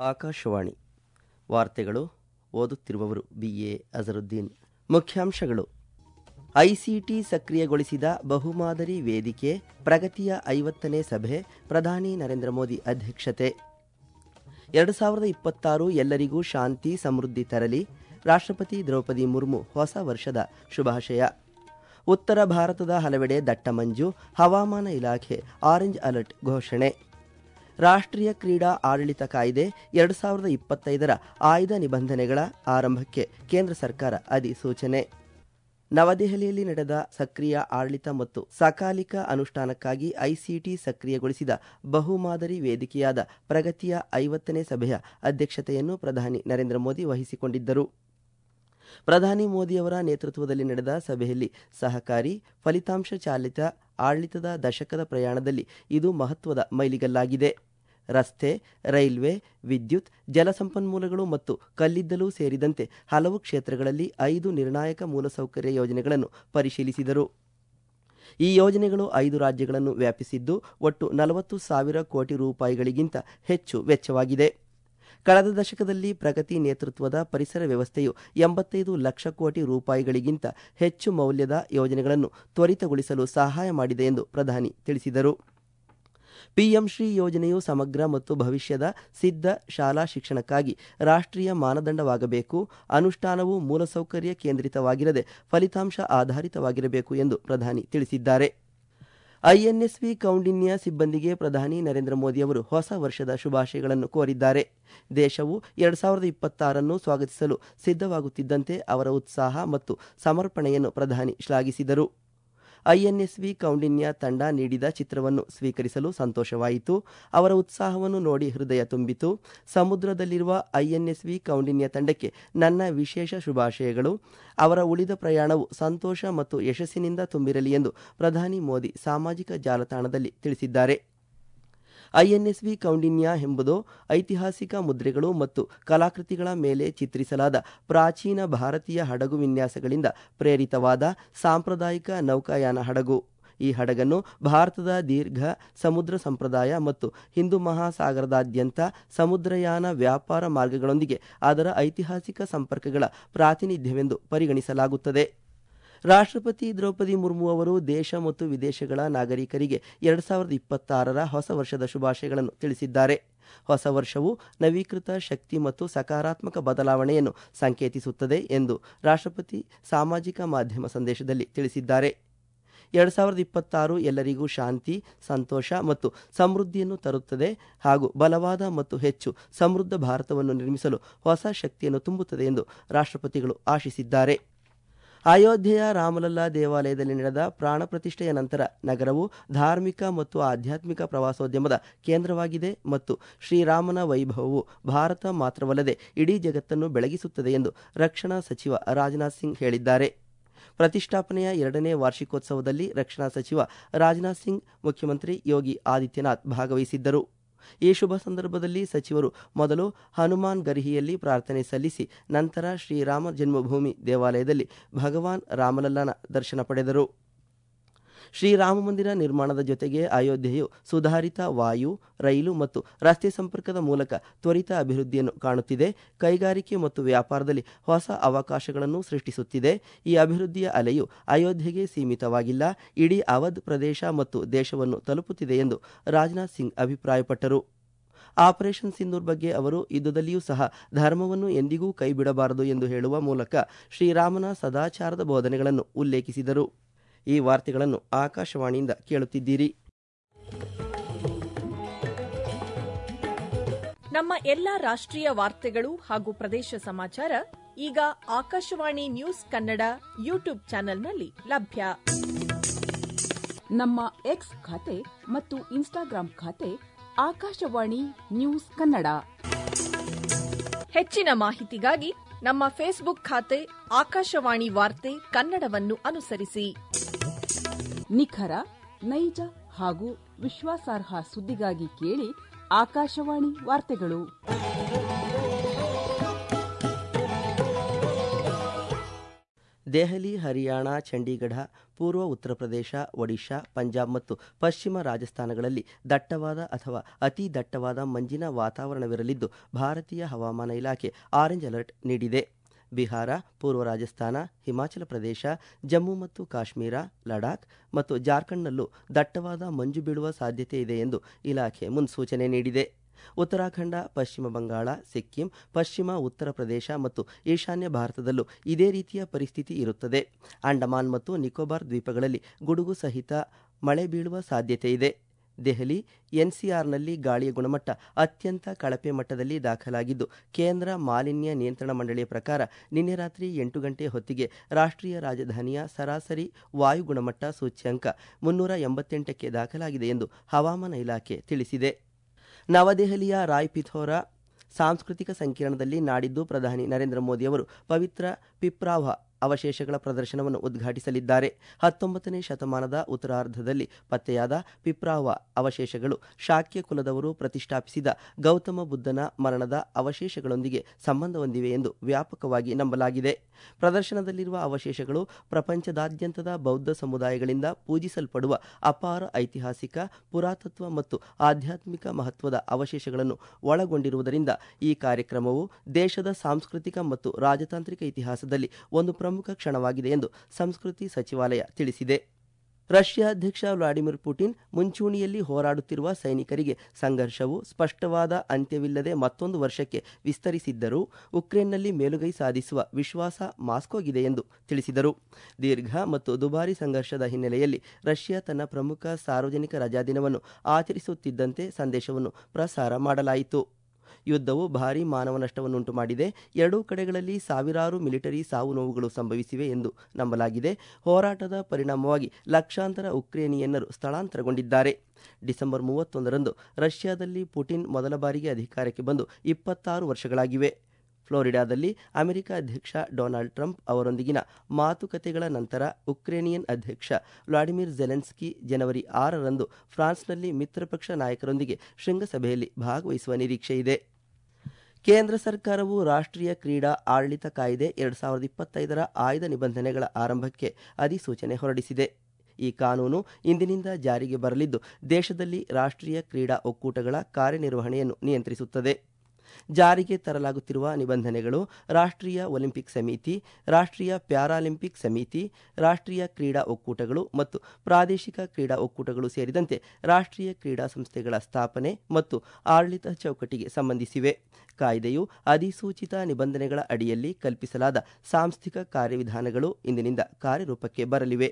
ಆಕಾಶವಾಣಿ ವಾರ್ತೆಗಳು ಓದುತ್ತಿರುವವರು B A Azharuddin ಮುಖ್ಯಾಂಶಗಳು ಐಸಿಟಿ ಸಕ್ರಿಯಗೊಳಿಸಿದ ಬಹುಮಾದರಿ ವೇದಿಕೆ ಪ್ರಗತಿಯ ಐವತ್ತನೇ ಸಭೆ ಪ್ರಧಾನಿ ನರೇಂದ್ರ ಮೋದಿ ಅಧ್ಯಕ್ಷತೆ ಎರಡು ಸಾವಿರದ ಇಪ್ಪತ್ತಾರು ಎಲ್ಲರಿಗೂ ಶಾಂತಿ ಸಮೃದ್ಧಿ ತರಲಿ ರಾಷ್ಟ್ರಪತಿ ದ್ರೌಪದಿ ಮುರ್ಮು ಹೊಸ ವರ್ಷದ ಶುಭಾಶಯ ಉತ್ತರ ಭಾರತದ ಹಲವೆಡೆ ದಟ್ಟ ಮಂಜು ಹವಾಮಾನ ಇಲಾಖೆ ಆರೆಂಜ್ ಅಲರ್ಟ್ ಘೋಷಣೆ ರಾಷ್ಟ್ರೀಯ ಕ್ರೀಡಾ ಆಡಳಿತ ಕಾಯ್ದೆ ಎರಡು ಸಾವಿರದ ಇಪ್ಪತ್ತೈದರ ಆಯ್ದ ನಿಬಂಧನೆಗಳ ಆರಂಭಕ್ಕೆ ಕೇಂದ್ರ ಸರ್ಕಾರ ಅಧಿಸೂಚನೆ ನವದೆಹಲಿಯಲ್ಲಿ ನಡೆದ ಸಕ್ರಿಯ ಆಡಳಿತ ಮತ್ತು ಸಕಾಲಿಕ ಅನುಷ್ಠಾನಕ್ಕಾಗಿ ಐಸಿಟಿ ಸಕ್ರಿಯಗೊಳಿಸಿದ ಬಹುಮಾದರಿ ವೇದಿಕೆಯಾದ ಪ್ರಗತಿಯ ಐವತ್ತನೇ ಸಭೆಯ ಅಧ್ಯಕ್ಷತೆಯನ್ನು ಪ್ರಧಾನಿ ನರೇಂದ್ರ ಮೋದಿ ವಹಿಸಿಕೊಂಡಿದ್ದರು ಪ್ರಧಾನಿ ಮೋದಿಯವರ ನೇತೃತ್ವದಲ್ಲಿ ನಡೆದ ಸಭೆಯಲ್ಲಿ ಸಹಕಾರಿ ಫಲಿತಾಂಶ ಚಾಲಿತ ಆಡಳಿತದ ದಶಕದ ಪ್ರಯಾಣದಲ್ಲಿ ಇದು ಮಹತ್ವದ ಮೈಲಿಗಲ್ಲಾಗಿದೆ ರಸ್ತೆ ರೈಲ್ವೆ ವಿದ್ಯುತ್ ಜಲಸಂಪನ್ಮೂಲಗಳು ಮತ್ತು ಕಲ್ಲಿದ್ದಲು ಸೇರಿದಂತೆ ಹಲವು ಕ್ಷೇತ್ರಗಳಲ್ಲಿ ಐದು ನಿರ್ಣಾಯಕ ಮೂಲಸೌಕರ್ಯ ಯೋಜನೆಗಳನ್ನು ಪರಿಶೀಲಿಸಿದರು ಈ ಯೋಜನೆಗಳು ಐದು ರಾಜ್ಯಗಳನ್ನು ವ್ಯಾಪಿಸಿದ್ದು ಒಟ್ಟು ನಲವತ್ತು ಸಾವಿರ ಕೋಟಿ ರೂಪಾಯಿಗಳಿಗಿಂತ ಹೆಚ್ಚು ವೆಚ್ಚವಾಗಿದೆ ಕಳೆದ ದಶಕದಲ್ಲಿ ಪ್ರಗತಿ ನೇತೃತ್ವದ ಪರಿಸರ ವ್ಯವಸ್ಥೆಯು ಎಂಬತ್ತೈದು ಲಕ್ಷ ಕೋಟಿ ರೂಪಾಯಿಗಳಿಗಿಂತ ಹೆಚ್ಚು ಮೌಲ್ಯದ ಯೋಜನೆಗಳನ್ನು ತ್ವರಿತಗೊಳಿಸಲು ಸಹಾಯ ಮಾಡಿದೆ ಎಂದು ಪ್ರಧಾನಿ ತಿಳಿಸಿದರು ಪಿಎಂ ಶ್ರೀ ಯೋಜನೆಯು ಸಮಗ್ರ ಮತ್ತು ಭವಿಷ್ಯದ ಸಿದ್ಧ ಶಾಲಾ ಶಿಕ್ಷಣಕ್ಕಾಗಿ ರಾಷ್ಟ್ರೀಯ ಮಾನದಂಡವಾಗಬೇಕು ಅನುಷ್ಠಾನವು ಮೂಲಸೌಕರ್ಯ ಕೇಂದ್ರಿತವಾಗಿರದೆ ಫಲಿತಾಂಶ ಆಧಾರಿತವಾಗಿರಬೇಕು ಎಂದು ಪ್ರಧಾನಿ ತಿಳಿಸಿದ್ದಾರೆ ಐಎನ್ಎಸ್ವಿ ಕೌಂಡಿನ್ಯ ಸಿಬ್ಬಂದಿಗೆ ಪ್ರಧಾನಿ ನರೇಂದ್ರ ಮೋದಿಯವರು ಹೊಸ ವರ್ಷದ ಶುಭಾಶಯಗಳನ್ನು ಕೋರಿದ್ದಾರೆ ದೇಶವು ಎರಡು ಸಾವಿರದ ಇಪ್ಪತ್ತಾರನ್ನು ಸ್ವಾಗತಿಸಲು ಸಿದ್ಧವಾಗುತ್ತಿದ್ದಂತೆ ಅವರ ಉತ್ಸಾಹ ಮತ್ತು ಸಮರ್ಪಣೆಯನ್ನು ಪ್ರಧಾನಿ ಶ್ಲಾಘಿಸಿದರು ಐಎನ್ಎಸ್ವಿ ಕೌಂಡಿನ್ಯ ತಂಡ ನೀಡಿದ ಚಿತ್ರವನ್ನು ಸ್ವೀಕರಿಸಲು ಸಂತೋಷವಾಯಿತು ಅವರ ಉತ್ಸಾಹವನ್ನು ನೋಡಿ ಹೃದಯ ತುಂಬಿತು ಸಮುದ್ರದಲ್ಲಿರುವ ಐಎನ್ಎಸ್ವಿ ಕೌಂಡಿನ್ಯ ತಂಡಕ್ಕೆ ನನ್ನ ವಿಶೇಷ ಶುಭಾಶಯಗಳು ಅವರ ಉಳಿದ ಪ್ರಯಾಣವು ಸಂತೋಷ ಮತ್ತು ಯಶಸ್ಸಿನಿಂದ ತುಂಬಿರಲಿ ಎಂದು ಪ್ರಧಾನಿ ಮೋದಿ ಸಾಮಾಜಿಕ ಜಾಲತಾಣದಲ್ಲಿ ತಿಳಿಸಿದ್ದಾರೆ ಐಎನ್ಎಸ್ವಿ ಕೌಂಡಿನ್ಯ ಎಂಬುದು ಐತಿಹಾಸಿಕ ಮುದ್ರೆಗಳು ಮತ್ತು ಕಲಾಕೃತಿಗಳ ಮೇಲೆ ಚಿತ್ರಿಸಲಾದ ಪ್ರಾಚೀನ ಭಾರತೀಯ ಹಡಗು ವಿನ್ಯಾಸಗಳಿಂದ ಪ್ರೇರಿತವಾದ ಸಾಂಪ್ರದಾಯಿಕ ನೌಕಾಯಾನ ಹಡಗು ಈ ಹಡಗನ್ನು ಭಾರತದ ದೀರ್ಘ ಸಮುದ್ರ ಸಂಪ್ರದಾಯ ಮತ್ತು ಹಿಂದೂ ಮಹಾಸಾಗರದಾದ್ಯಂತ ಸಮುದ್ರಯಾನ ವ್ಯಾಪಾರ ಮಾರ್ಗಗಳೊಂದಿಗೆ ಅದರ ಐತಿಹಾಸಿಕ ಸಂಪರ್ಕಗಳ ಪ್ರಾತಿನಿಧ್ಯವೆಂದು ಪರಿಗಣಿಸಲಾಗುತ್ತದೆ ರಾಷ್ಟ್ರಪತಿ ದ್ರೌಪದಿ ಮುರ್ಮು ಅವರು ದೇಶ ಮತ್ತು ವಿದೇಶಗಳ ನಾಗರಿಕರಿಗೆ ಎರಡು ಸಾವಿರದ ಇಪ್ಪತ್ತಾರರ ಹೊಸ ವರ್ಷದ ಶುಭಾಶಯಗಳನ್ನು ತಿಳಿಸಿದ್ದಾರೆ ಹೊಸ ವರ್ಷವು ನವೀಕೃತ ಶಕ್ತಿ ಮತ್ತು ಸಕಾರಾತ್ಮಕ ಬದಲಾವಣೆಯನ್ನು ಸಂಕೇತಿಸುತ್ತದೆ ಎಂದು ರಾಷ್ಟ್ರಪತಿ ಸಾಮಾಜಿಕ ಮಾಧ್ಯಮ ಸಂದೇಶದಲ್ಲಿ ತಿಳಿಸಿದ್ದಾರೆ ಎರಡು ಸಾವಿರದ ಇಪ್ಪತ್ತಾರು ಎಲ್ಲರಿಗೂ ಶಾಂತಿ ಸಂತೋಷ ಮತ್ತು ಸಮೃದ್ಧಿಯನ್ನು ತರುತ್ತದೆ ಹಾಗೂ ಬಲವಾದ ಮತ್ತು ಹೆಚ್ಚು ಸಮೃದ್ಧ ಭಾರತವನ್ನು ನಿರ್ಮಿಸಲು ಹೊಸ ಶಕ್ತಿಯನ್ನು ತುಂಬುತ್ತದೆ ಎಂದು ರಾಷ್ಟ್ರಪತಿಗಳು ಆಶಿಸಿದ್ದಾರೆ ಅಯೋಧ್ಯೆಯ ರಾಮಲಲ್ಲಾ ದೇವಾಲಯದಲ್ಲಿ ನಡೆದ ಪ್ರಾಣ ಪ್ರತಿಷ್ಠೆಯ ನಂತರ ನಗರವು ಧಾರ್ಮಿಕ ಮತ್ತು ಆಧ್ಯಾತ್ಮಿಕ ಪ್ರವಾಸೋದ್ಯಮದ ಕೇಂದ್ರವಾಗಿದೆ ಮತ್ತು ಶ್ರೀರಾಮನ ವೈಭವವು ಭಾರತ ಮಾತ್ರವಲ್ಲದೆ ಇಡೀ ಜಗತ್ತನ್ನು ಬೆಳಗಿಸುತ್ತದೆ ಎಂದು ರಕ್ಷಣಾ ಸಚಿವ ರಾಜನಾಥ್ ಸಿಂಗ್ ಹೇಳಿದ್ದಾರೆ ಪ್ರತಿಷ್ಠಾಪನೆಯ ಎರಡನೇ ವಾರ್ಷಿಕೋತ್ಸವದಲ್ಲಿ ರಕ್ಷಣಾ ಸಚಿವ ರಾಜನಾಥ್ ಸಿಂಗ್ ಮುಖ್ಯಮಂತ್ರಿ ಯೋಗಿ ಆದಿತ್ಯನಾಥ್ ಭಾಗವಹಿಸಿದ್ದರು ಈ ಶುಭ ಸಂದರ್ಭದಲ್ಲಿ ಸಚಿವರು ಮೊದಲು ಹನುಮಾನ್ ಗರ್ಹಿಯಲ್ಲಿ ಪ್ರಾರ್ಥನೆ ಸಲ್ಲಿಸಿ ನಂತರ ಶ್ರೀರಾಮ ಜನ್ಮಭೂಮಿ ದೇವಾಲಯದಲ್ಲಿ ಭಗವಾನ್ ರಾಮಲಲ್ಲನ ದರ್ಶನ ಪಡೆದರು ಶ್ರೀರಾಮ ಮಂದಿರ ನಿರ್ಮಾಣದ ಜೊತೆಗೆ ಅಯೋಧ್ಯೆಯು ಸುಧಾರಿತ ವಾಯು ರೈಲು ಮತ್ತು ರಸ್ತೆ ಸಂಪರ್ಕದ ಮೂಲಕ ತ್ವರಿತ ಅಭಿವೃದ್ಧಿಯನ್ನು ಕಾಣುತ್ತಿದೆ ಕೈಗಾರಿಕೆ ಮತ್ತು ವ್ಯಾಪಾರದಲ್ಲಿ ಹೊಸ ಅವಕಾಶಗಳನ್ನು ಸೃಷ್ಟಿಸುತ್ತಿದೆ ಈ ಅಭಿವೃದ್ಧಿಯ ಅಲೆಯು ಅಯೋಧ್ಯೆಗೆ ಸೀಮಿತವಾಗಿಲ್ಲ ಇಡೀ ಅವಧ್ ಪ್ರದೇಶ ಮತ್ತು ದೇಶವನ್ನು ತಲುಪುತ್ತಿದೆ ಎಂದು ರಾಜನಾಥ್ ಸಿಂಗ್ ಅಭಿಪ್ರಾಯಪಟ್ಟರು ಆಪರೇಷನ್ ಸಿಂಧೂರ್ ಬಗ್ಗೆ ಅವರು ಯುದ್ಧದಲ್ಲಿಯೂ ಸಹ ಧರ್ಮವನ್ನು ಎಂದಿಗೂ ಕೈಬಿಡಬಾರದು ಎಂದು ಹೇಳುವ ಮೂಲಕ ಶ್ರೀರಾಮನ ಸದಾಚಾರದ ಬೋಧನೆಗಳನ್ನು ಉಲ್ಲೇಖಿಸಿದರು ಈ ವಾರ್ತೆಗಳನ್ನು ಆಕಾಶವಾಣಿಯಿಂದ ಕೇಳುತ್ತಿದ್ದೀರಿ ನಮ್ಮ ಎಲ್ಲ ರಾಷ್ಟ್ರೀಯ ವಾರ್ತೆಗಳು ಹಾಗೂ ಪ್ರದೇಶ ಸಮಾಚಾರ ಈಗ ಆಕಾಶವಾಣಿ ನ್ಯೂಸ್ ಕನ್ನಡ ಯೂಟ್ಯೂಬ್ ಚಾನೆಲ್ನಲ್ಲಿ ಲಭ್ಯ ನಮ್ಮ ಎಕ್ಸ್ ಖಾತೆ ಮತ್ತು ಇನ್ಸ್ಟಾಗ್ರಾಂ ಖಾತೆ ಆಕಾಶವಾಣಿ ನ್ಯೂಸ್ ಕನ್ನಡ ಹೆಚ್ಚಿನ ಮಾಹಿತಿಗಾಗಿ ನಮ್ಮ ಫೇಸ್ಬುಕ್ ಖಾತೆ ಆಕಾಶವಾಣಿ ವಾರ್ತೆ ಕನ್ನಡವನ್ನು ಅನುಸರಿಸಿ ನಿಖರ ನೈಜ ಹಾಗೂ ವಿಶ್ವಾಸಾರ್ಹ ಸುದ್ದಿಗಾಗಿ ಕೇಳಿ ಆಕಾಶವಾಣಿ ವಾರ್ತೆಗಳು ದೆಹಲಿ ಹರಿಯಾಣ ಚಂಡೀಗಢ ಪೂರ್ವ ಉತ್ತರ ಪ್ರದೇಶ ಒಡಿಶಾ ಪಂಜಾಬ್ ಮತ್ತು ಪಶ್ಚಿಮ ರಾಜಸ್ಥಾನಗಳಲ್ಲಿ ದಟ್ಟವಾದ ಅಥವಾ ಅತಿ ದಟ್ಟವಾದ ಮಂಜಿನ ವಾತಾವರಣವಿರಲಿದ್ದು ಭಾರತೀಯ ಹವಾಮಾನ ಇಲಾಖೆ ಆರೆಂಜ್ ಅಲರ್ಟ್ ನೀಡಿದೆ ಬಿಹಾರ ಪೂರ್ವ ರಾಜಸ್ಥಾನ ಹಿಮಾಚಲ ಪ್ರದೇಶ ಜಮ್ಮು ಮತ್ತು ಕಾಶ್ಮೀರ ಲಡಾಖ್ ಮತ್ತು ಜಾರ್ಖಂಡ್ನಲ್ಲೂ ದಟ್ಟವಾದ ಮಂಜು ಬೀಳುವ ಸಾಧ್ಯತೆ ಇದೆ ಎಂದು ಇಲಾಖೆ ಮುನ್ಸೂಚನೆ ನೀಡಿದೆ ಉತ್ತರಾಖಂಡ ಪಶ್ಚಿಮ ಬಂಗಾಳ ಸಿಕ್ಕಿಂ ಪಶ್ಚಿಮ ಉತ್ತರ ಪ್ರದೇಶ ಮತ್ತು ಈಶಾನ್ಯ ಭಾರತದಲ್ಲೂ ಇದೇ ರೀತಿಯ ಪರಿಸ್ಥಿತಿ ಇರುತ್ತದೆ ಅಂಡಮಾನ್ ಮತ್ತು ನಿಕೋಬಾರ್ ದ್ವೀಪಗಳಲ್ಲಿ ಗುಡುಗು ಸಹಿತ ಮಳೆ ಬೀಳುವ ಸಾಧ್ಯತೆ ಇದೆ ದೆಹಲಿ ಎನ್ಸಿಆರ್ನಲ್ಲಿ ಗಾಳಿಯ ಗುಣಮಟ್ಟ ಅತ್ಯಂತ ಕಳಪೆ ಮಟ್ಟದಲ್ಲಿ ದಾಖಲಾಗಿದ್ದು ಕೇಂದ್ರ ಮಾಲಿನ್ಯ ನಿಯಂತ್ರಣ ಮಂಡಳಿಯ ಪ್ರಕಾರ ನಿನ್ನೆ ರಾತ್ರಿ ಎಂಟು ಗಂಟೆ ಹೊತ್ತಿಗೆ ರಾಷ್ಟ್ರೀಯ ರಾಜಧಾನಿಯ ಸರಾಸರಿ ವಾಯು ಗುಣಮಟ್ಟ ಸೂಚ್ಯಂಕ ಮುನ್ನೂರ ಎಂಬತ್ತೆಂಟಕ್ಕೆ ದಾಖಲಾಗಿದೆ ಎಂದು ಹವಾಮಾನ ಇಲಾಖೆ ತಿಳಿಸಿದೆ ನವದೆಹಲಿಯ ರಾಯ್ ಪಿಥೋರಾ ಸಾಂಸ್ಕೃತಿಕ ಸಂಕಿರಣದಲ್ಲಿ ನಾಡಿದ್ದು ಪ್ರಧಾನಿ ನರೇಂದ್ರ ಮೋದಿ ಅವರು ಪವಿತ್ರ ಪಿಪ್ರಾವ ಅವಶೇಷಗಳ ಪ್ರದರ್ಶನವನ್ನು ಉದ್ಘಾಟಿಸಲಿದ್ದಾರೆ ಹತ್ತೊಂಬತ್ತನೇ ಶತಮಾನದ ಉತ್ತರಾರ್ಧದಲ್ಲಿ ಪತ್ತೆಯಾದ ಪಿಪ್ರಾವ ಅವಶೇಷಗಳು ಶಾಕ್ಯ ಕುಲದವರು ಪ್ರತಿಷ್ಠಾಪಿಸಿದ ಗೌತಮ ಬುದ್ಧನ ಮರಣದ ಅವಶೇಷಗಳೊಂದಿಗೆ ಸಂಬಂಧ ಹೊಂದಿವೆ ಎಂದು ವ್ಯಾಪಕವಾಗಿ ನಂಬಲಾಗಿದೆ ಪ್ರದರ್ಶನದಲ್ಲಿರುವ ಅವಶೇಷಗಳು ಪ್ರಪಂಚದಾದ್ಯಂತದ ಬೌದ್ಧ ಸಮುದಾಯಗಳಿಂದ ಪೂಜಿಸಲ್ಪಡುವ ಅಪಾರ ಐತಿಹಾಸಿಕ ಪುರಾತತ್ವ ಮತ್ತು ಆಧ್ಯಾತ್ಮಿಕ ಮಹತ್ವದ ಅವಶೇಷಗಳನ್ನು ಒಳಗೊಂಡಿರುವುದರಿಂದ ಈ ಕಾರ್ಯಕ್ರಮವು ದೇಶದ ಸಾಂಸ್ಕೃತಿಕ ಮತ್ತು ರಾಜತಾಂತ್ರಿಕ ಇತಿಹಾಸದಲ್ಲಿ ಒಂದು ಪ್ರಮುಖ ಕ್ಷಣವಾಗಿದೆ ಎಂದು ಸಂಸ್ಕೃತಿ ಸಚಿವಾಲಯ ತಿಳಿಸಿದೆ ರಷ್ಯಾ ಅಧ್ಯಕ್ಷ ವ್ಲಾಡಿಮಿರ್ ಪುಟಿನ್ ಮುಂಚೂಣಿಯಲ್ಲಿ ಹೋರಾಡುತ್ತಿರುವ ಸೈನಿಕರಿಗೆ ಸಂಘರ್ಷವು ಸ್ಪಷ್ಟವಾದ ಅಂತ್ಯವಿಲ್ಲದೆ ಮತ್ತೊಂದು ವರ್ಷಕ್ಕೆ ವಿಸ್ತರಿಸಿದ್ದರೂ ಉಕ್ರೇನ್ನಲ್ಲಿ ಮೇಲುಗೈ ಸಾಧಿಸುವ ವಿಶ್ವಾಸ ಮಾಸ್ಕೋಗಿದೆ ಎಂದು ತಿಳಿಸಿದರು ದೀರ್ಘ ಮತ್ತು ದುಬಾರಿ ಸಂಘರ್ಷದ ಹಿನ್ನೆಲೆಯಲ್ಲಿ ರಷ್ಯಾ ತನ್ನ ಪ್ರಮುಖ ಸಾರ್ವಜನಿಕ ರಜಾದಿನವನ್ನು ಆಚರಿಸುತ್ತಿದ್ದಂತೆ ಸಂದೇಶವನ್ನು ಪ್ರಸಾರ ಮಾಡಲಾಯಿತು ಯುದ್ಧವು ಭಾರೀ ಮಾನವ ನಷ್ಟವನ್ನುಂಟು ಮಾಡಿದೆ ಎರಡೂ ಕಡೆಗಳಲ್ಲಿ ಸಾವಿರಾರು ಮಿಲಿಟರಿ ಸಾವು ನೋವುಗಳು ಸಂಭವಿಸಿವೆ ಎಂದು ನಂಬಲಾಗಿದೆ ಹೋರಾಟದ ಪರಿಣಾಮವಾಗಿ ಲಕ್ಷಾಂತರ ಉಕ್ರೇನಿಯನ್ನರು ಸ್ಥಳಾಂತರಗೊಂಡಿದ್ದಾರೆ ಡಿಸೆಂಬರ್ ಮೂವತ್ತೊಂದರಂದು ರಷ್ಯಾದಲ್ಲಿ ಪುಟಿನ್ ಮೊದಲ ಬಾರಿಗೆ ಅಧಿಕಾರಕ್ಕೆ ಬಂದು ಇಪ್ಪತ್ತಾರು ವರ್ಷಗಳಾಗಿವೆ ಫ್ಲೋರಿಡಾದಲ್ಲಿ ಅಮೆರಿಕ ಅಧ್ಯಕ್ಷ ಡೊನಾಲ್ಡ್ ಟ್ರಂಪ್ ಅವರೊಂದಿಗಿನ ಮಾತುಕತೆಗಳ ನಂತರ ಉಕ್ರೇನಿಯನ್ ಅಧ್ಯಕ್ಷ ವ್ಲಾಡಿಮಿರ್ ಜೆಲೆನ್ಸ್ಕಿ ಜನವರಿ ಆರರಂದು ಫ್ರಾನ್ಸ್ನಲ್ಲಿ ಮಿತ್ರಪಕ್ಷ ನಾಯಕರೊಂದಿಗೆ ಶೃಂಗಸಭೆಯಲ್ಲಿ ಭಾಗವಹಿಸುವ ನಿರೀಕ್ಷೆ ಇದೆ ಕೇಂದ್ರ ಸರ್ಕಾರವು ರಾಷ್ಟ್ರೀಯ ಕ್ರೀಡಾ ಆಡಳಿತ ಕಾಯ್ದೆ ಎರಡು ಸಾವಿರದ ಇಪ್ಪತ್ತೈದರ ಆಯ್ದ ನಿಬಂಧನೆಗಳ ಆರಂಭಕ್ಕೆ ಅಧಿಸೂಚನೆ ಹೊರಡಿಸಿದೆ ಈ ಕಾನೂನು ಇಂದಿನಿಂದ ಜಾರಿಗೆ ಬರಲಿದ್ದು ದೇಶದಲ್ಲಿ ರಾಷ್ಟ್ರೀಯ ಕ್ರೀಡಾ ಒಕ್ಕೂಟಗಳ ಕಾರ್ಯನಿರ್ವಹಣೆಯನ್ನು ನಿಯಂತ್ರಿಸುತ್ತದೆ ಜಾರಿಗೆ ತರಲಾಗುತ್ತಿರುವ ನಿಬಂಧನೆಗಳು ರಾಷ್ಟ್ರೀಯ ಒಲಿಂಪಿಕ್ ಸಮಿತಿ ರಾಷ್ಟ್ರೀಯ ಪ್ಯಾರಾಲಿಂಪಿಕ್ ಸಮಿತಿ ರಾಷ್ಟ್ರೀಯ ಕ್ರೀಡಾ ಒಕ್ಕೂಟಗಳು ಮತ್ತು ಪ್ರಾದೇಶಿಕ ಕ್ರೀಡಾ ಒಕ್ಕೂಟಗಳು ಸೇರಿದಂತೆ ರಾಷ್ಟ್ರೀಯ ಕ್ರೀಡಾ ಸಂಸ್ಥೆಗಳ ಸ್ಥಾಪನೆ ಮತ್ತು ಆಡಳಿತ ಚೌಕಟ್ಟಿಗೆ ಸಂಬಂಧಿಸಿವೆ ಕಾಯ್ದೆಯು ಅಧಿಸೂಚಿತ ನಿಬಂಧನೆಗಳ ಅಡಿಯಲ್ಲಿ ಕಲ್ಪಿಸಲಾದ ಸಾಂಸ್ಥಿಕ ಕಾರ್ಯವಿಧಾನಗಳು ಇಂದಿನಿಂದ ಕಾರ್ಯರೂಪಕ್ಕೆ ಬರಲಿವೆ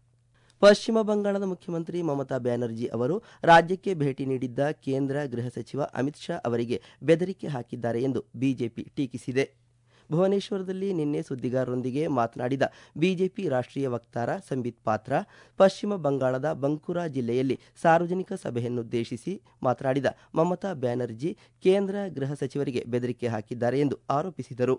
ಪಶ್ಚಿಮ ಬಂಗಾಳದ ಮುಖ್ಯಮಂತ್ರಿ ಮಮತಾ ಬ್ಯಾನರ್ಜಿ ಅವರು ರಾಜ್ಯಕ್ಕೆ ಭೇಟಿ ನೀಡಿದ್ದ ಕೇಂದ್ರ ಗೃಹ ಸಚಿವ ಅಮಿತ್ ಶಾ ಅವರಿಗೆ ಬೆದರಿಕೆ ಹಾಕಿದ್ದಾರೆ ಎಂದು ಬಿಜೆಪಿ ಟೀಕಿಸಿದೆ ಭುವನೇಶ್ವರದಲ್ಲಿ ನಿನ್ನೆ ಸುದ್ದಿಗಾರರೊಂದಿಗೆ ಮಾತನಾಡಿದ ಬಿಜೆಪಿ ರಾಷ್ಟ್ರೀಯ ವಕ್ತಾರ ಸಂಬಿತ್ ಪಾತ್ರ ಪಶ್ಚಿಮ ಬಂಗಾಳದ ಬಂಕುರಾ ಜಿಲ್ಲೆಯಲ್ಲಿ ಸಾರ್ವಜನಿಕ ಸಭೆಯನ್ನುದ್ದೇಶಿಸಿ ಮಾತನಾಡಿದ ಮಮತಾ ಬ್ಯಾನರ್ಜಿ ಕೇಂದ್ರ ಗೃಹ ಸಚಿವರಿಗೆ ಬೆದರಿಕೆ ಹಾಕಿದ್ದಾರೆ ಎಂದು ಆರೋಪಿಸಿದರು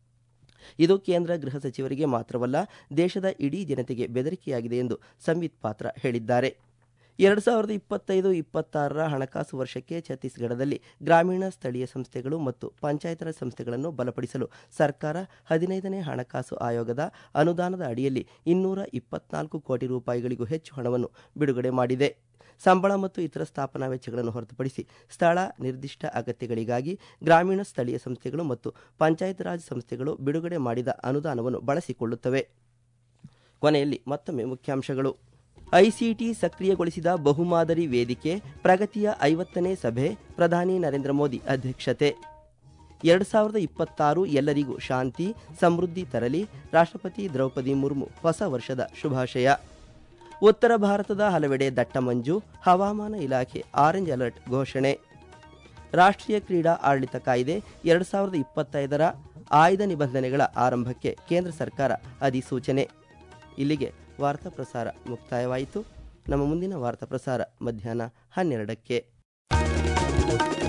ಇದು ಕೇಂದ್ರ ಗೃಹ ಸಚಿವರಿಗೆ ಮಾತ್ರವಲ್ಲ ದೇಶದ ಇಡೀ ಜನತೆಗೆ ಬೆದರಿಕೆಯಾಗಿದೆ ಎಂದು ಸಂಬಿತ್ ಪಾತ್ರ ಹೇಳಿದ್ದಾರೆ ಎರಡು ಸಾವಿರದ ಇಪ್ಪತ್ತೈದು ಇಪ್ಪತ್ತಾರರ ಹಣಕಾಸು ವರ್ಷಕ್ಕೆ ಛತ್ತೀಸ್ಗಢದಲ್ಲಿ ಗ್ರಾಮೀಣ ಸ್ಥಳೀಯ ಸಂಸ್ಥೆಗಳು ಮತ್ತು ಪಂಚಾಯತ್ ರಾಜ್ ಸಂಸ್ಥೆಗಳನ್ನು ಬಲಪಡಿಸಲು ಸರ್ಕಾರ ಹದಿನೈದನೇ ಹಣಕಾಸು ಆಯೋಗದ ಅನುದಾನದ ಅಡಿಯಲ್ಲಿ ಇನ್ನೂರ ಇಪ್ಪತ್ನಾಲ್ಕು ಕೋಟಿ ರೂಪಾಯಿಗಳಿಗೂ ಹೆಚ್ಚು ಹಣವನ್ನು ಬಿಡುಗಡೆ ಮಾಡಿದೆ ಸಂಬಳ ಮತ್ತು ಇತರ ಸ್ಥಾಪನಾ ವೆಚ್ಚಗಳನ್ನು ಹೊರತುಪಡಿಸಿ ಸ್ಥಳ ನಿರ್ದಿಷ್ಟ ಅಗತ್ಯಗಳಿಗಾಗಿ ಗ್ರಾಮೀಣ ಸ್ಥಳೀಯ ಸಂಸ್ಥೆಗಳು ಮತ್ತು ಪಂಚಾಯತ್ ರಾಜ್ ಸಂಸ್ಥೆಗಳು ಬಿಡುಗಡೆ ಮಾಡಿದ ಅನುದಾನವನ್ನು ಬಳಸಿಕೊಳ್ಳುತ್ತವೆ ಕೊನೆಯಲ್ಲಿ ಮತ್ತೊಮ್ಮೆ ಮುಖ್ಯಾಂಶಗಳು ಐಸಿಟಿ ಸಕ್ರಿಯಗೊಳಿಸಿದ ಬಹುಮಾದರಿ ವೇದಿಕೆ ಪ್ರಗತಿಯ ಐವತ್ತನೇ ಸಭೆ ಪ್ರಧಾನಿ ನರೇಂದ್ರ ಮೋದಿ ಅಧ್ಯಕ್ಷತೆ ಎರಡು ಸಾವಿರದ ಇಪ್ಪತ್ತಾರು ಎಲ್ಲರಿಗೂ ಶಾಂತಿ ಸಮೃದ್ಧಿ ತರಲಿ ರಾಷ್ಟ್ರಪತಿ ದ್ರೌಪದಿ ಮುರ್ಮು ಹೊಸ ವರ್ಷದ ಶುಭಾಶಯ ಉತ್ತರ ಭಾರತದ ಹಲವೆಡೆ ದಟ್ಟ ಮಂಜು ಹವಾಮಾನ ಇಲಾಖೆ ಆರೆಂಜ್ ಅಲರ್ಟ್ ಘೋಷಣೆ ರಾಷ್ಟ್ರೀಯ ಕ್ರೀಡಾ ಆಡಳಿತ ಕಾಯ್ದೆ ಎರಡು ಸಾವಿರದ ಇಪ್ಪತ್ತೈದರ ಆಯ್ದ ನಿಬಂಧನೆಗಳ ಆರಂಭಕ್ಕೆ ಕೇಂದ್ರ ಸರ್ಕಾರ ಅಧಿಸೂಚನೆ ಇಲ್ಲಿಗೆ ವಾರ್ತಾ ಪ್ರಸಾರ ಮುಕ್ತಾಯವಾಯಿತು ನಮ್ಮ ಮುಂದಿನ ವಾರ್ತಾ ಪ್ರಸಾರ ಮಧ್ಯಾಹ್ನ ಹನ್ನೆರಡಕ್ಕೆ